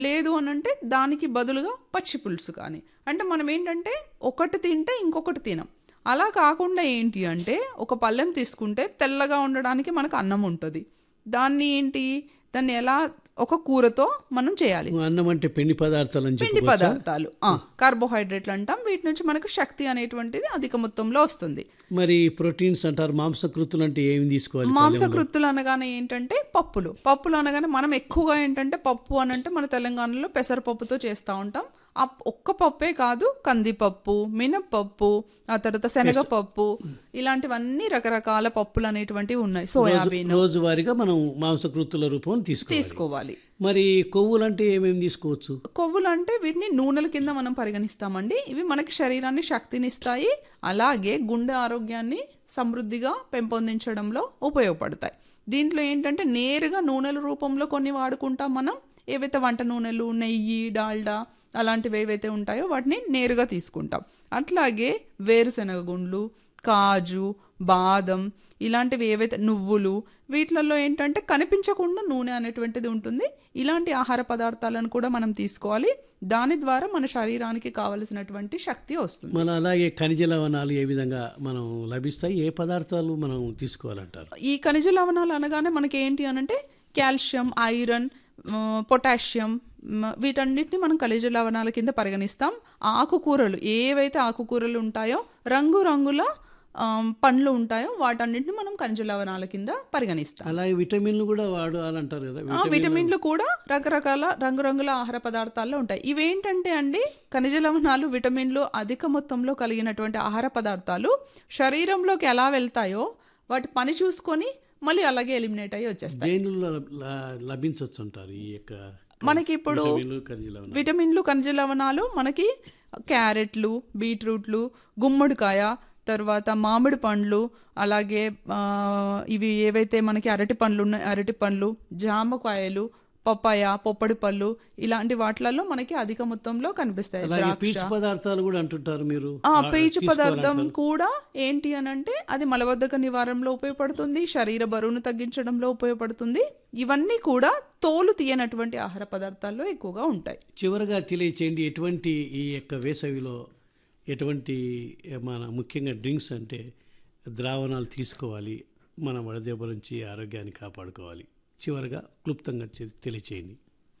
లేదు అని అంటే దానికి బదులుగా పచ్చి పులుసు కానీ అంటే మనం ఏంటంటే ఒకటి తింటే ఇంకొకటి తినం అలా కాకుండా ఏంటి అంటే ఒక పళ్ళెం తీసుకుంటే తెల్లగా ఉండడానికి మనకు అన్నం ఉంటుంది దాన్ని ఏంటి దాన్ని ఎలా ఒక కూరతో మనం చేయాలి అన్నం అంటే పిండి పదార్థాలు అని పిండి చెప్పి పదార్థాలు ఆ, కార్బోహైడ్రేట్లు అంటాం వీటి నుంచి మనకు శక్తి అనేటువంటిది అధిక మొత్తంలో వస్తుంది మరి ప్రోటీన్స్ అంటారు మాంసకృతులు అంటే ఏమి తీసుకోవాలి మాంసకృత్తులు అనగానే ఏంటంటే పప్పులు పప్పులు అనగానే మనం ఎక్కువగా ఏంటంటే పప్పు అని అంటే మన తెలంగాణలో పెసరపప్పుతో చేస్తూ ఉంటాం ఆ ఒక్క పప్పే కాదు కందిపప్పు మినప్పప్పు ఆ తర్వాత శనగపప్పు ఇలాంటివన్నీ రకరకాల పప్పులు అనేటువంటివి ఉన్నాయి సోయాబీన్ రోజువారీగా మనం మాంసకృతుల రూపం తీసుకోవాలి తీసుకోవాలి మరి కొవ్వులు అంటే ఏమేమి తీసుకోవచ్చు కొవ్వులు అంటే వీటిని నూనెల కింద మనం పరిగణిస్తామండి ఇవి మనకి శరీరాన్ని శక్తినిస్తాయి అలాగే గుండె ఆరోగ్యాన్ని సమృద్ధిగా పెంపొందించడంలో ఉపయోగపడతాయి దీంట్లో ఏంటంటే నేరుగా నూనెల రూపంలో కొన్ని వాడుకుంటాం మనం ఏవైతే వంట నూనెలు నెయ్యి డాల్డా అలాంటివి ఏవైతే ఉంటాయో వాటిని నేరుగా తీసుకుంటాం అట్లాగే వేరుశనగ గుండ్లు కాజు బాదం ఇలాంటివి ఏవైతే నువ్వులు వీటిలలో ఏంటంటే కనిపించకుండా నూనె అనేటువంటిది ఉంటుంది ఇలాంటి ఆహార పదార్థాలను కూడా మనం తీసుకోవాలి దాని ద్వారా మన శరీరానికి కావలసినటువంటి శక్తి వస్తుంది మన అలాగే ఖనిజ లవణాలు ఏ విధంగా మనం లభిస్తాయి ఏ పదార్థాలు మనం తీసుకోవాలంటారు ఈ ఖనిజ లవణాలు అనగానే మనకి ఏంటి అనంటే కాల్షియం ఐరన్ ఆ, పొటాషియం మ, వీటన్నిటిని మనం ఖనిజ లవణాల కింద పరిగణిస్తాం ఆకుకూరలు ఏవైతే ఆకుకూరలు ఉంటాయో రంగురంగుల ఆ, పండ్లు ఉంటాయో వాటన్నిటిని మనం ఖనిజ లవణాల కింద పరిగణిస్తాం అలాగే విటమిన్లు కూడా వాడాలంటారు కదా ఆ, విటమిన్లు కూడా రకరకాల రంగురంగుల ఆహార పదార్థాల్లో ఉంటాయి ఇవేంటంటే అండి ఖనిజ లవణాలు విటమిన్లు అధిక మొత్తంలో కలిగినటువంటి ఆహార పదార్థాలు శరీరంలోకి ఎలా వెళ్తాయో వాటి పని చూసుకొని మళ్ళీ అలాగే ఎలిమినేట్ అయ్యి వచ్చేస్తాయి దేనిలో ల- లభించవచ్చు అంటారు ఈ యొక్క మనకి ఇప్పుడు విటమిన్లు ఖనిజ లవణాలు విటమిన్లు ఖనిజ లవణాలు మనకి క్యారెట్లు బీట్రూట్లు గుమ్మడికాయ తర్వాత మామిడి పండ్లు అలాగే ఆ, ఇవి ఏవైతే మనకి అరటి పండ్లు ఉన్నాయి అరటి పండ్లు జామకాయలు పప్పాయ పొప్పడి పళ్ళు ఇలాంటి వాటిలలో మనకి అధిక మొత్తంలో కనిపిస్తాయి అలాగే ద్రాక్ష పీచు పదార్థాలు కూడా అంటుంటారు మీరు ఆ వా- పీచు పదార్థం తీసుకోవాలంటారు. కూడా ఏంటి అని అంటే అది మలబద్ధక నివారణలో ఉపయోగపడుతుంది శరీర బరువును తగ్గించడంలో ఉపయోగపడుతుంది ఇవన్నీ కూడా తోలు తీయనటువంటి ఆహార పదార్థాల్లో ఎక్కువగా ఉంటాయి చివరగా తెలియచేయండి ఎటువంటి ఈ యొక్క వేసవిలో ఎటువంటి ఏ, మన ముఖ్యంగా డ్రింక్స్ అంటే ద్రావణాలు తీసుకోవాలి మన వడదెబ్బ నుంచి ఆరోగ్యాన్ని కాపాడుకోవాలి చివరగా క్లుప్తంగా చె- తెలియచేయండి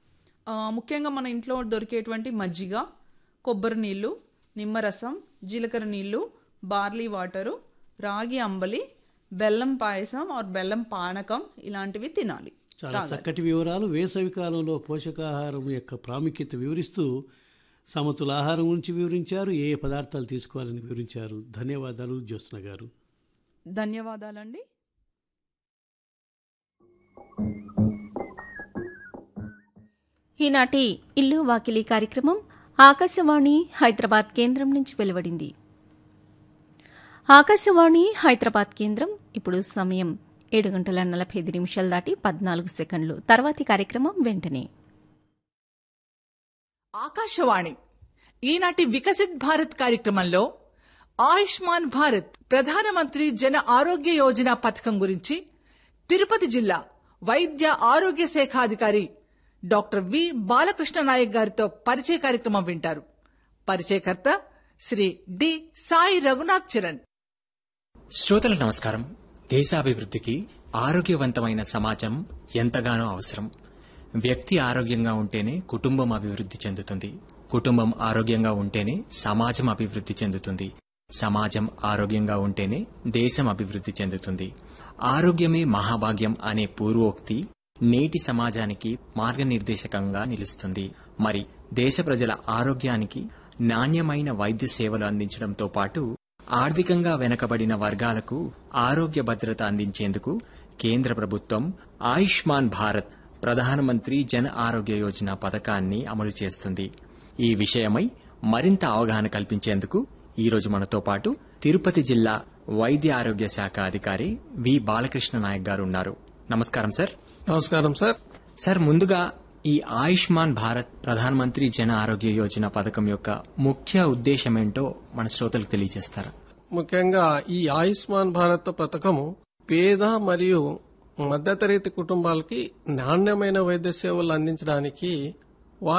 ఆ, ముఖ్యంగా మన ఇంట్లో దొరికేటువంటి మజ్జిగ కొబ్బరి నీళ్ళు నిమ్మరసం జీలకర్ర నీళ్ళు బార్లీ వాటరు రాగి అంబలి బెల్లం పాయసం ఆర్ బెల్లం పానకం ఇలాంటివి తినాలి చాలా చక్కటి వివరాలు వేసవి కాలంలో పోషకాహారం యొక్క ప్రాముఖ్యత వివరిస్తూ సమతుల ఆహారం గురించి వివరించారు ఏ ఏ పదార్థాలు తీసుకోవాలని వివరించారు ధన్యవాదాలు జ్యోత్స్న గారు ధన్యవాదాలండి ఈనాటి ఇల్లు వాకిలి కార్యక్రమం ఆకాశవాణి హైదరాబాద్ కేంద్రం నుంచి వెలువడింది ఆకాశవాణి హైదరాబాద్ కేంద్రం ఇప్పుడు సమయం ఏడు గంటల నలభై ఐదు నిమిషాలు దాటి పద్నాలుగు సెకండ్లు తర్వాతి కార్యక్రమం వెంటనే ఆకాశవాణి ఈనాటి వికసిత్ భారత్ కార్యక్రమంలో ఆయుష్మాన్ భారత్ ప్రధానమంత్రి జన ఆరోగ్య యోజన పథకం గురించి తిరుపతి జిల్లా వైద్య ఆరోగ్య శాఖ అధికారి డాక్టర్ వి బాలకృష్ణ నాయక్ గారితో పరిచయ కార్యక్రమం వింటారు పరిచయకర్త శ్రీ డి సాయి రఘునాథ్ చరణ్ శ్రోతలకు నమస్కారం దేశాభివృద్ధికి ఆరోగ్యవంతమైన సమాజం ఎంతగానో అవసరం వ్యక్తి ఆరోగ్యంగా ఉంటేనే కుటుంబం అభివృద్ధి చెందుతుంది కుటుంబం ఆరోగ్యంగా ఉంటేనే సమాజం అభివృద్ధి చెందుతుంది సమాజం ఆరోగ్యంగా ఉంటేనే దేశం అభివృద్ధి చెందుతుంది ఆరోగ్యమే మహాభాగ్యం అనే పూర్వోక్తి నేటి సమాజానికి మార్గనిర్దేశకంగా నిలుస్తుంది మరి దేశ ప్రజల ఆరోగ్యానికి నాణ్యమైన వైద్య సేవలు అందించడంతో పాటు ఆర్థికంగా వెనకబడిన వర్గాలకు ఆరోగ్య భద్రత అందించేందుకు కేంద్ర ప్రభుత్వం ఆయుష్మాన్ భారత్ ప్రధానమంత్రి జన ఆరోగ్య యోజన పథకాన్ని అమలు చేస్తుంది ఈ విషయమై మరింత అవగాహన కల్పించేందుకు ఈ రోజు మనతో పాటు తిరుపతి జిల్లా వైద్య ఆరోగ్య శాఖ అధికారి వి బాలకృష్ణ నాయక్ గారు ఉన్నారు నమస్కారం సార్ నమస్కారం సార్ సార్ ముందుగా ఈ ఆయుష్మాన్ భారత్ ప్రధానమంత్రి జన ఆరోగ్య యోజన పథకం యొక్క ముఖ్య ఉద్దేశం ఏంటో మన శ్రోతలకు తెలియజేస్తారా ముఖ్యంగా ఈ ఆయుష్మాన్ భారత్ పథకము పేద మరియు మధ్యతరగతి కుటుంబాలకి నాణ్యమైన వైద్య సేవలు అందించడానికి